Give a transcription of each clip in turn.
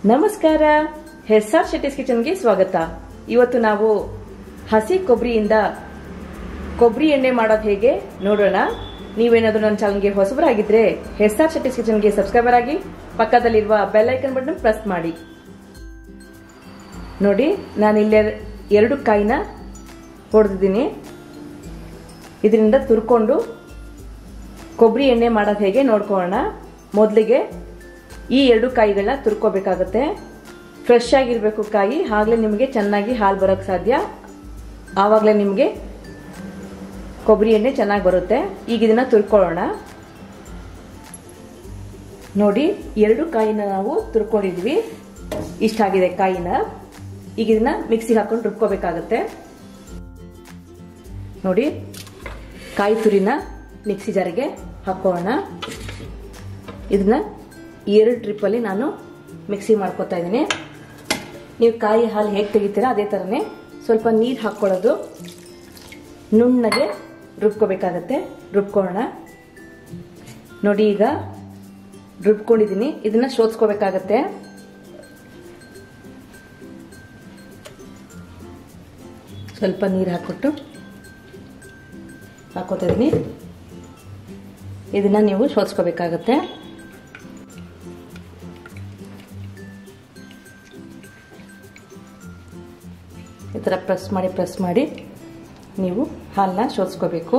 ನಮಸ್ಕಾರ S R Shetty's ಕಿಚನ್ಗೆ ಸ್ವಾಗತ ಇವತ್ತು ನಾವು ಹಸಿ ಕೊಬ್ಬರಿಯಿಂದ ಕೊಬ್ಬರಿ ಎಣ್ಣೆ ಮಾಡೋದು ಹೇಗೆ ನೋಡೋಣ ನೀವೇನಾದ್ರೂ ನನ್ನ ಚಾನಲ್ಗೆ ಹೊಸಬರಾಗಿದ್ರೆ ಎಸ್ ಆರ್ ಶೆಟ್ಟಿಸ್ ಕಿಚನ್ಗೆ ಸಬ್ಸ್ಕ್ರೈಬರ್ ಆಗಿ ಪಕ್ಕದಲ್ಲಿರುವ ಬೆಲ್ ಐಕನ್ ಬಟನ್ ಪ್ರೆಸ್ ಮಾಡಿ ನೋಡಿ ನಾನು ಇಲ್ಲೇ ಎರಡು ಕಾಯಿನ ಹೊಡೆದಿದ್ದೀನಿ ಇದರಿಂದ ತುರ್ಕೊಂಡು ಕೊಬ್ಬರಿ ಎಣ್ಣೆ ಮಾಡೋದು ಹೇಗೆ ನೋಡ್ಕೊಳ್ಳೋಣ ಮೊದಲಿಗೆ ಈ ಎರಡು ಕಾಯಿಗಳನ್ನ ತುರ್ಕೋಬೇಕಾಗತ್ತೆ ಫ್ರೆಶ್ ಆಗಿರಬೇಕು ಕಾಯಿ ಆಗಲೇ ನಿಮಗೆ ಚೆನ್ನಾಗಿ ಹಾಲು ಬರೋಕ್ಕೆ ಸಾಧ್ಯ ಆವಾಗಲೇ ನಿಮಗೆ ಕೊಬ್ಬರಿ ಎಣ್ಣೆ ಚೆನ್ನಾಗಿ ಬರುತ್ತೆ ಈಗ ಇದನ್ನ ತುರ್ಕೊಳ್ಳೋಣ ನೋಡಿ ಎರಡು ಕಾಯಿನ ನಾವು ತುರ್ಕೊಂಡಿದ್ವಿ ಇಷ್ಟಾಗಿದೆ ಕಾಯಿನ ಈಗ ಇದನ್ನ ಮಿಕ್ಸಿಗೆ ಹಾಕೊಂಡು ರುಬ್ಕೋಬೇಕಾಗತ್ತೆ ನೋಡಿ ಕಾಯಿ ತುರಿನ ಮಿಕ್ಸಿ ಜಾರಿಗೆ ಹಾಕೋಣ ಇದನ್ನ ಎರಡು ಟ್ರಿಪ್ಪಲ್ಲಿ ನಾನು ಮಿಕ್ಸಿ ಮಾಡ್ಕೊತಾ ಇದ್ದೀನಿ ನೀವು ಕಾಯಿ ಹಾಲು ಹೇಗೆ ತೆಗಿತೀರಾ ಅದೇ ಥರನೇ ಸ್ವಲ್ಪ ನೀರು ಹಾಕ್ಕೊಳ್ಳೋದು ನುಣ್ಣಗೆ ರುಬ್ಕೋಬೇಕಾಗತ್ತೆ ರುಬ್ಕೊಳ್ಳೋಣ ನೋಡಿ ಈಗ ರುಬ್ಕೊಂಡಿದ್ದೀನಿ ಇದನ್ನ ಶೋಧಿಸ್ಕೋಬೇಕಾಗತ್ತೆ ಸ್ವಲ್ಪ ನೀರು ಹಾಕ್ಬಿಟ್ಟು ಹಾಕೋತಾ ಇದ್ದೀನಿ ಇದನ್ನ ನೀವು ಶೋಧಿಸ್ಕೋಬೇಕಾಗತ್ತೆ ಈ ಥರ ಪ್ರೆಸ್ ಮಾಡಿ ಪ್ರೆಸ್ ಮಾಡಿ ನೀವು ಹಾಲನ್ನ ಶೋಧಿಸ್ಕೋಬೇಕು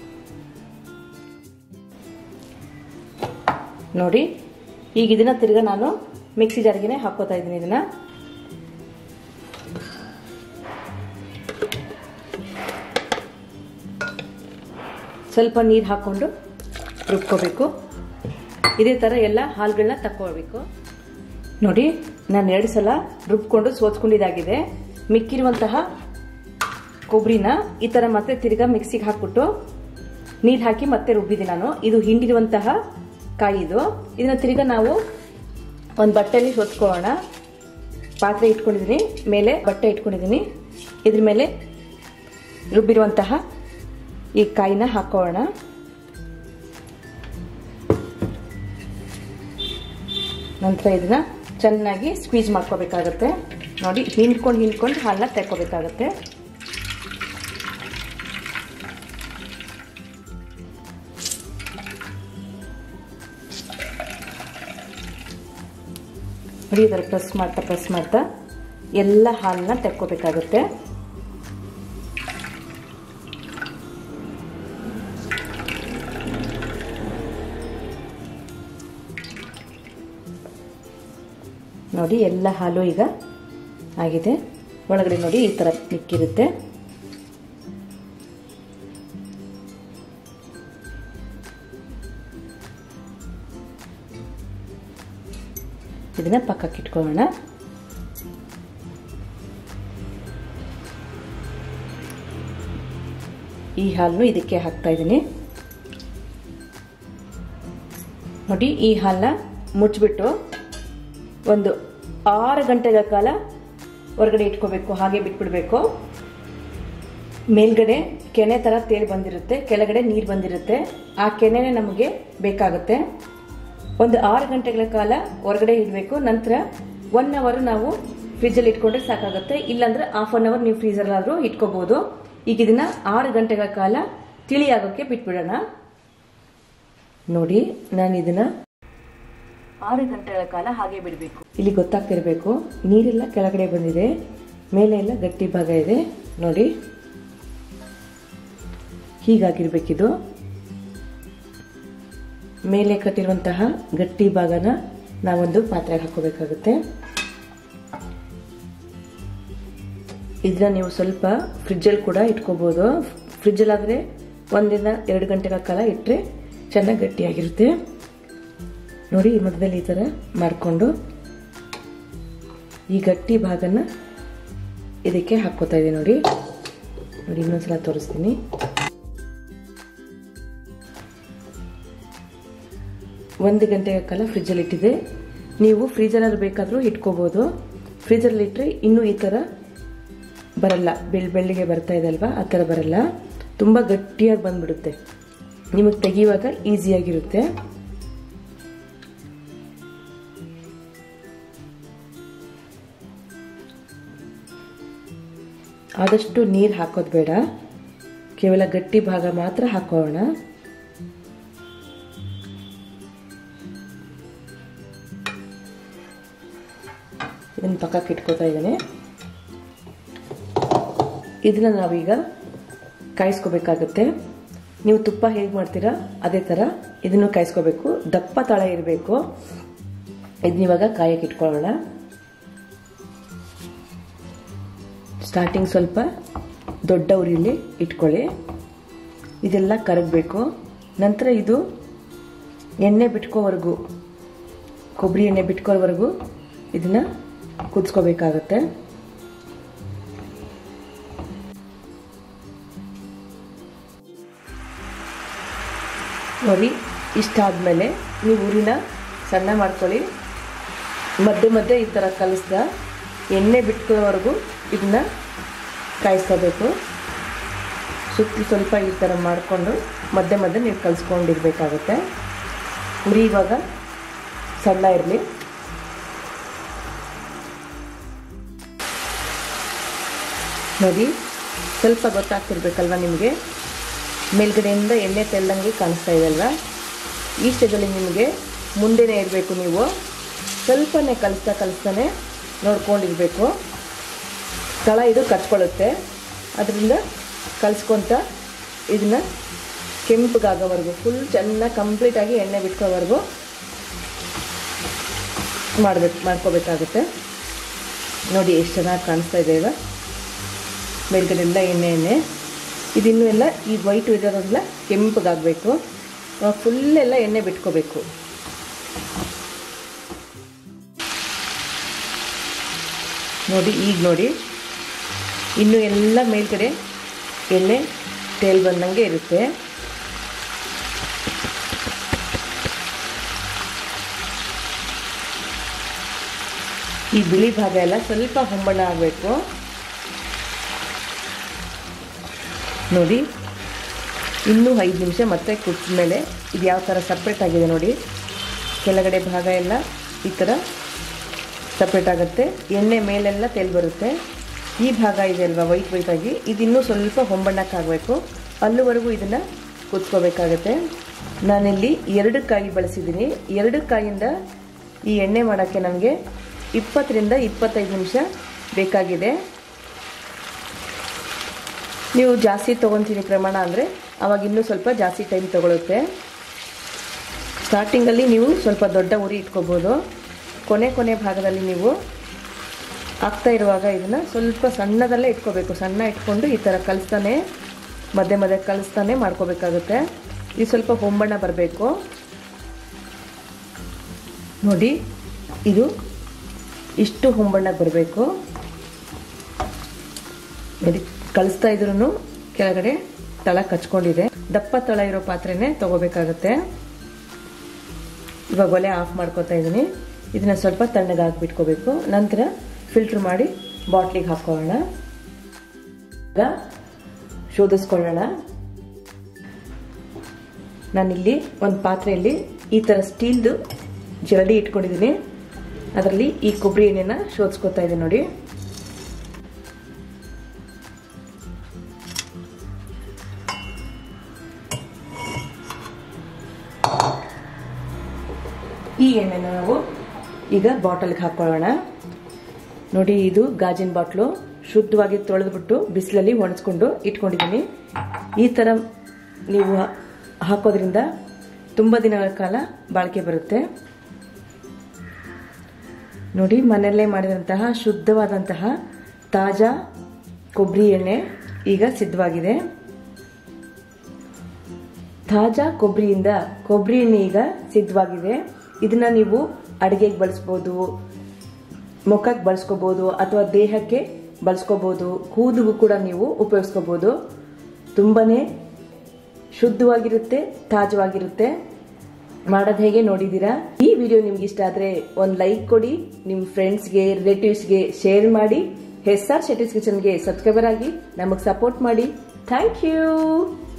ನೋಡಿ ಈಗ ಇದನ್ನ ತಿರ್ಗಾ ನಾನು ಮಿಕ್ಸಿ ಜಾರಿಗೆ ಹಾಕೋತಾ ಇದ್ದೀನಿ ಇದನ್ನ ಸ್ವಲ್ಪ ನೀರು ಹಾಕ್ಕೊಂಡು ರುಬ್ಕೋಬೇಕು ಇದೇ ಥರ ಎಲ್ಲ ಹಾಲುಗಳನ್ನ ತಕ್ಕೊಳ್ಬೇಕು ನೋಡಿ ನಾನು ಎರಡು ಸಲ ರುಬ್ಕೊಂಡು ಸೋತ್ಕೊಂಡಿದ್ದಾಗಿದೆ ಮಿಕ್ಕಿರುವಂತಹ ಕೊಬ್ಬರಿನ ಈ ಥರ ಮತ್ತೆ ತಿರ್ಗಾ ಮಿಕ್ಸಿಗೆ ಹಾಕ್ಬಿಟ್ಟು ನೀರು ಹಾಕಿ ಮತ್ತೆ ರುಬ್ಬಿದೆ ನಾನು ಇದು ಹಿಂಡಿರುವಂತಹ ಕಾಯಿದು ಇದನ್ನ ತಿರ್ಗಾ ನಾವು ಒಂದು ಬಟ್ಟೆಯಲ್ಲಿ ಸೋತ್ಕೊಳ್ಳೋಣ ಪಾತ್ರೆ ಇಟ್ಕೊಂಡಿದ್ದೀನಿ ಮೇಲೆ ಬಟ್ಟೆ ಇಟ್ಕೊಂಡಿದ್ದೀನಿ ಇದ್ರ ಮೇಲೆ ರುಬ್ಬಿರುವಂತಹ ಈ ಕಾಯಿನ ಹಾಕೋಣ ನಂತರ ಇದನ್ನ ಚೆನ್ನಾಗಿ ಸ್ಕ್ವೀಜ್ ಮಾಡ್ಕೋಬೇಕಾಗತ್ತೆ ನೋಡಿ ಹಿಂಡ್ಕೊಂಡು ಹಿಂಡ್ಕೊಂಡು ಹಾಲನ್ನ ತೆಕ್ಕೋಬೇಕಾಗತ್ತೆ ನೋಡಿ ಇದರ ಪ್ರೆಸ್ ಮಾಡ್ತಾ ಪ್ರೆಸ್ ಮಾಡ್ತಾ ಎಲ್ಲ ಹಾಲನ್ನ ತೆಕ್ಕೋಬೇಕಾಗತ್ತೆ ನೋಡಿ ಎಲ್ಲ ಹಾಲು ಈಗ ಆಗಿದೆ ಒಳಗಡೆ ನೋಡಿ ಈ ಥರ ಮಿಕ್ಕಿರುತ್ತೆ ಇದನ್ನ ಪಕ್ಕಕ್ಕೆ ಇಟ್ಕೊಳ್ಳೋಣ ಈ ಹಾಲನ್ನು ಇದಕ್ಕೆ ಹಾಕ್ತಾ ಇದ್ದೀನಿ ನೋಡಿ ಈ ಹಾಲನ್ನ ಮುಚ್ಚಿಬಿಟ್ಟು ಒಂದು ಆರು ಗಂಟೆಗಳ ಕಾಲ ಹೊರಗಡೆ ಇಟ್ಕೋಬೇಕು ಹಾಗೆ ಬಿಟ್ಬಿಡ್ಬೇಕು ಮೇಲ್ಗಡೆ ಕೆನೆ ಥರ ತೇಲ್ ಬಂದಿರುತ್ತೆ ಕೆಳಗಡೆ ನೀರು ಬಂದಿರುತ್ತೆ ಆ ಕೆನೆನೇ ನಮಗೆ ಬೇಕಾಗುತ್ತೆ ಒಂದು ಆರು ಗಂಟೆಗಳ ಕಾಲ ಹೊರಗಡೆ ಇಡಬೇಕು ನಂತರ ಒನ್ ಅವರ್ ನಾವು ಫ್ರಿಜ್ಜಲ್ಲಿ ಇಟ್ಕೊಂಡ್ರೆ ಸಾಕಾಗುತ್ತೆ ಇಲ್ಲಾಂದ್ರೆ ಹಾಫ್ ಅನ್ ಅವರ್ ನೀವು ಫ್ರೀಸರ್ಲಾದರೂ ಇಟ್ಕೋಬಹುದು ಈಗ ಇದನ್ನ ಆರು ಗಂಟೆಗಳ ಕಾಲ ತಿಳಿ ಆಗೋಕ್ಕೆ ಬಿಟ್ಬಿಡೋಣ ನೋಡಿ ನಾನು ಇದನ್ನ ಆರು ಗಂಟೆಗಳ ಕಾಲ ಹಾಗೆ ಬಿಡಬೇಕು ಇಲ್ಲಿ ಗೊತ್ತಾಗ್ತಿರ್ಬೇಕು ನೀರೆಲ್ಲ ಕೆಳಗಡೆ ಬಂದಿದೆ ಮೇಲೆ ಎಲ್ಲ ಗಟ್ಟಿ ಭಾಗ ಇದೆ ನೋಡಿ ಹೀಗಾಗಿರ್ಬೇಕಿದು ಮೇಲೆ ಕಟ್ಟಿರುವಂತಹ ಗಟ್ಟಿ ಭಾಗನ ನಾವೊಂದು ಪಾತ್ರೆಗೆ ಹಾಕೋಬೇಕಾಗುತ್ತೆ ಇದನ್ನ ನೀವು ಸ್ವಲ್ಪ ಫ್ರಿಜ್ಜಲ್ಲಿ ಕೂಡ ಇಟ್ಕೋಬಹುದು ಫ್ರಿಜ್ಜಲ್ಲಾದರೆ ಒಂದಿನ ಎರಡು ಗಂಟೆಗಳ ಕಾಲ ಇಟ್ಟರೆ ಚೆನ್ನಾಗಿ ಗಟ್ಟಿಯಾಗಿರುತ್ತೆ ನೋಡಿ ಈ ಮಧ್ಯದಲ್ಲಿ ಈ ಥರ ಮಾಡಿಕೊಂಡು ಈ ಗಟ್ಟಿ ಭಾಗನ ಇದಕ್ಕೆ ಹಾಕೋತಾ ಇದೆ ನೋಡಿ ನೋಡಿ ಇನ್ನೊಂದ್ಸಲ ತೋರಿಸ್ತೀನಿ ಒಂದು ಗಂಟೆಯ ಕಾಲ ಫ್ರಿಜ್ಜಲ್ಲಿ ಇಟ್ಟಿದೆ ನೀವು ಫ್ರೀಜರಲ್ಲಿ ಬೇಕಾದರೂ ಇಟ್ಕೋಬೋದು ಫ್ರೀಜರಲ್ಲಿ ಇಟ್ಟರೆ ಇನ್ನೂ ಈ ಥರ ಬರಲ್ಲ ಬೆಳ್ ಬೆಳ್ಳಿಗೆ ಬರ್ತಾ ಇದೆ ಅಲ್ವಾ ಆ ಥರ ಬರಲ್ಲ ತುಂಬ ಗಟ್ಟಿಯಾಗಿ ಬಂದ್ಬಿಡುತ್ತೆ ನಿಮಗೆ ತೆಗೆಯುವಾಗ ಈಸಿಯಾಗಿರುತ್ತೆ ಆದಷ್ಟು ನೀರು ಹಾಕೋದು ಬೇಡ ಕೇವಲ ಗಟ್ಟಿ ಭಾಗ ಮಾತ್ರ ಹಾಕೋಣ ಇದನ್ನ ಪಕ್ಕಕ್ಕೆ ಇಟ್ಕೋತಾ ಇದ್ದೇನೆ ಇದನ್ನ ನಾವೀಗ ಕಾಯಿಸ್ಕೋಬೇಕಾಗುತ್ತೆ ನೀವು ತುಪ್ಪ ಹೇಗೆ ಮಾಡ್ತೀರಾ ಅದೇ ಥರ ಇದನ್ನು ಕಾಯಿಸ್ಕೋಬೇಕು ದಪ್ಪ ತಳ ಇರಬೇಕು ಇದನ್ನಿವಾಗ ಕಾಯಕ್ಕೆ ಇಟ್ಕೊಳ್ಳೋಣ ಸ್ಟಾರ್ಟಿಂಗ್ ಸ್ವಲ್ಪ ದೊಡ್ಡ ಉರಿಯಲ್ಲಿ ಇಟ್ಕೊಳ್ಳಿ ಇದೆಲ್ಲ ಕರಗಬೇಕು ನಂತರ ಇದು ಎಣ್ಣೆ ಬಿಟ್ಕೋವರೆಗೂ ಕೊಬ್ಬರಿ ಎಣ್ಣೆ ಬಿಟ್ಕೋವರೆಗೂ ಇದನ್ನ ಕುದಿಸ್ಕೋಬೇಕಾಗತ್ತೆ ನೋಡಿ ಇಷ್ಟಾದಮೇಲೆ ನೀವು ಉರಿನ ಸಣ್ಣ ಮಾಡ್ಕೊಳ್ಳಿ ಮಧ್ಯೆ ಮಧ್ಯೆ ಈ ಥರ ಕಲಿಸ್ದ ಎಣ್ಣೆ ಬಿಟ್ಕೊಳ್ಳೋವರೆಗೂ ಇದನ್ನ ಕಾಯಿಸ್ಕೋಬೇಕು ಸುತ್ತಲೂ ಸ್ವಲ್ಪ ಈ ಥರ ಮಾಡಿಕೊಂಡು ಮಧ್ಯೆ ಮಧ್ಯೆ ನೀವು ಕಲಿಸ್ಕೊಂಡಿರ್ಬೇಕಾಗುತ್ತೆ ಉರಿ ಇವಾಗ ಸಣ್ಣ ಇರಲಿ ನೋಡಿ ಸ್ವಲ್ಪ ಗೊತ್ತಾಗ್ತಿರ್ಬೇಕಲ್ವ ನಿಮಗೆ ಮೇಲ್ಗಡೆಯಿಂದ ಎಣ್ಣೆ ತೆಲ್ಲಂಗೆ ಕಾಣಿಸ್ತಾ ಇದೆ ಅಲ್ವಾ ಈ ಸ್ಟೇಜಲ್ಲಿ ನಿಮಗೆ ಮುಂದೆನೇ ಇರಬೇಕು ನೀವು ಸ್ವಲ್ಪನೇ ಕಲಿಸ್ತಾ ಕಲಿಸ್ತಾನೆ ನೋಡ್ಕೊಂಡಿರಬೇಕು ತಳ ಇದು ಕಚ್ಕೊಳ್ಳುತ್ತೆ ಅದರಿಂದ ಕಲಿಸ್ಕೊತ ಇದನ್ನು ಕೆಂಪಗಾಗೋವರೆಗೂ ಫುಲ್ ಚೆನ್ನಾಗಿ ಕಂಪ್ಲೀಟಾಗಿ ಎಣ್ಣೆ ಬಿಟ್ಕೋವರೆಗೂ ಮಾಡಬೇಕು ಮಾಡ್ಕೋಬೇಕಾಗುತ್ತೆ ನೋಡಿ ಎಷ್ಟು ಚೆನ್ನಾಗಿ ಕಾಣಿಸ್ತಾ ಇದೆ ಈಗ ಮೇಲ್ಗಡೆಯಿಂದ ಎಣ್ಣೆ ಎಣ್ಣೆ ಇದಿನ್ನೂ ಎಲ್ಲ ಈ ವೈಟ್ ಇರೋದೆಲ್ಲ ಕೆಂಪಗಾಗಬೇಕು ಫುಲ್ ಎಲ್ಲ ಎಣ್ಣೆ ಬಿಟ್ಕೋಬೇಕು ನೋಡಿ ಈಗ ನೋಡಿ ಇನ್ನು ಎಲ್ಲ ಮೇಲ್ಗಡೆ ಎಣ್ಣೆ ತೇಲ್ ಬಂದಂಗೆ ಇರುತ್ತೆ ಈ ಬಿಳಿ ಭಾಗ ಎಲ್ಲ ಸ್ವಲ್ಪ ಹೊಂಬಣ್ಣ ಆಗಬೇಕು ನೋಡಿ ಇನ್ನೂ ಐದು ನಿಮಿಷ ಮತ್ತೆ ಕುದಿದ ಮೇಲೆ ಇದು ಯಾವ ಥರ ಸಪ್ರೇಟ್ ಆಗಿದೆ ನೋಡಿ ಕೆಳಗಡೆ ಭಾಗ ಎಲ್ಲ ಈ ಥರ ಸಪ್ರೇಟ್ ಆಗುತ್ತೆ ಎಣ್ಣೆ ಮೇಲೆಲ್ಲ ತೆಲ್ ಬರುತ್ತೆ ಈ ಭಾಗ ಇದೆ ಅಲ್ವಾ ವೈಟ್ ವೈಟ್ ಆಗಿ ಇದಿನ್ನೂ ಸ್ವಲ್ಪ ಹೊಂಬಣ್ಣಕ್ಕಾಗಬೇಕು ಅಲ್ಲಿವರೆಗೂ ಇದನ್ನು ಕುದಿಸ್ಕೋಬೇಕಾಗತ್ತೆ ನಾನಿಲ್ಲಿ ಎರಡು ಕಾಯಿ ಬಳಸಿದ್ದೀನಿ ಎರಡು ಕಾಯಿಂದ ಈ ಎಣ್ಣೆ ಮಾಡೋಕ್ಕೆ ನನಗೆ ಇಪ್ಪತ್ತರಿಂದ ಇಪ್ಪತ್ತೈದು ನಿಮಿಷ ಬೇಕಾಗಿದೆ ನೀವು ಜಾಸ್ತಿ ತೊಗೊತೀನಿ ಪ್ರಮಾಣ ಅಂದರೆ ಅವಾಗ ಇನ್ನೂ ಸ್ವಲ್ಪ ಜಾಸ್ತಿ ಟೈಮ್ ತೊಗೊಳುತ್ತೆ ಸ್ಟಾರ್ಟಿಂಗಲ್ಲಿ ನೀವು ಸ್ವಲ್ಪ ದೊಡ್ಡ ಉರಿ ಇಟ್ಕೋಬೋದು ಕೊನೆ ಕೊನೆ ಭಾಗದಲ್ಲಿ ನೀವು ಆಗ್ತಾ ಇರುವಾಗ ಇದನ್ನು ಸ್ವಲ್ಪ ಸಣ್ಣದಲ್ಲೇ ಇಟ್ಕೋಬೇಕು ಸಣ್ಣ ಇಟ್ಕೊಂಡು ಈ ಥರ ಕಲಿಸ್ತಾನೆ ಮಧ್ಯೆ ಮಧ್ಯೆ ಕಲಿಸ್ತಾನೆ ಮಾಡ್ಕೋಬೇಕಾಗುತ್ತೆ ಇದು ಸ್ವಲ್ಪ ಹೊಂಬಣ್ಣ ಬರಬೇಕು ನೋಡಿ ಇದು ಇಷ್ಟು ಹೊಂಬಣ್ಣಕ್ಕೆ ಬರಬೇಕು ನೋಡಿ ಕಳಿಸ್ತಾ ಇದ್ರೂ ಕೆಳಗಡೆ ತಳ ಕಚ್ಕೊಂಡಿದೆ ದಪ್ಪ ತಳ ಇರೋ ಪಾತ್ರೆನೇ ತಗೋಬೇಕಾಗತ್ತೆ ಇವಾಗ ಒಲೆ ಆಫ್ ಮಾಡ್ಕೊತಾ ಇದ್ದೀನಿ ಇದನ್ನ ಸ್ವಲ್ಪ ತಣ್ಣಗೆ ಹಾಕ್ಬಿಟ್ಕೋಬೇಕು ನಂತರ ಫಿಲ್ಟ್ರ್ ಮಾಡಿ ಬಾಟ್ಲಿಗೆ ಹಾಕೊಳ್ಳೋಣ ಈಗ ಶೋಧಿಸ್ಕೊಳ್ಳೋಣ ನಾನಿಲ್ಲಿ ಒಂದು ಪಾತ್ರೆಯಲ್ಲಿ ಈ ಥರ ಸ್ಟೀಲ್ದು ಜರಡಿ ಇಟ್ಕೊಂಡಿದ್ದೀನಿ ಅದರಲ್ಲಿ ಈ ಕೊಬ್ಬರಿ ಎಣ್ಣೆನ ಶೋಧಿಸ್ಕೊತಾ ಇದ್ದೀನಿ ನೋಡಿ ಈ ಎಣ್ಣೆನ ನಾವು ಈಗ ಬಾಟಲ್ಗೆ ಹಾಕೊಳ್ಳೋಣ ನೋಡಿ ಇದು ಗಾಜಿನ ಬಾಟ್ಲು ಶುದ್ಧವಾಗಿ ತೊಳೆದ್ಬಿಟ್ಟು ಬಿಸಿಲಲ್ಲಿ ಒಣಸ್ಕೊಂಡು ಇಟ್ಕೊಂಡಿದ್ದೀನಿ ಈ ಥರ ನೀವು ಹಾಕೋದ್ರಿಂದ ತುಂಬ ದಿನಗಳ ಕಾಲ ಬಾಳಿಕೆ ಬರುತ್ತೆ ನೋಡಿ ಮನೆಯಲ್ಲೇ ಮಾಡಿದಂತಹ ಶುದ್ಧವಾದಂತಹ ತಾಜಾ ಕೊಬ್ಬರಿ ಎಣ್ಣೆ ಈಗ ಸಿದ್ಧವಾಗಿದೆ ತಾಜಾ ಕೊಬ್ಬರಿಯಿಂದ ಕೊಬ್ಬರಿ ಎಣ್ಣೆ ಈಗ ಸಿದ್ಧವಾಗಿದೆ ಇದನ್ನ ನೀವು ಅಡುಗೆಗೆ ಬಳಸ್ಬೋದು ಮುಖಕ್ಕೆ ಬಳಸ್ಕೋಬೋದು ಅಥವಾ ದೇಹಕ್ಕೆ ಬಳಸ್ಕೋಬೋದು ಕೂದಲಿಗೂ ಕೂಡ ನೀವು ಉಪಯೋಗಿಸ್ಕೋಬೋದು ತುಂಬಾನೇ ಶುದ್ಧವಾಗಿರುತ್ತೆ ತಾಜವಾಗಿರುತ್ತೆ ಮಾಡೋದು ಹೇಗೆ ನೋಡಿದ್ದೀರಾ ಈ ವಿಡಿಯೋ ನಿಮ್ಗೆ ಇಷ್ಟ ಆದರೆ ಒಂದು ಲೈಕ್ ಕೊಡಿ ನಿಮ್ಮ ಫ್ರೆಂಡ್ಸ್ಗೆ ರಿಲೇಟಿವ್ಸ್ಗೆ ಶೇರ್ ಮಾಡಿ ಎಸ್ ಆರ್ ಶೆಟ್ಟಿಸ್ ಕಿಚನ್ಗೆ ಸಬ್ಸ್ಕ್ರೈಬರ್ ಆಗಿ ನಮಗೆ ಸಪೋರ್ಟ್ ಮಾಡಿ ಥ್ಯಾಂಕ್ ಯು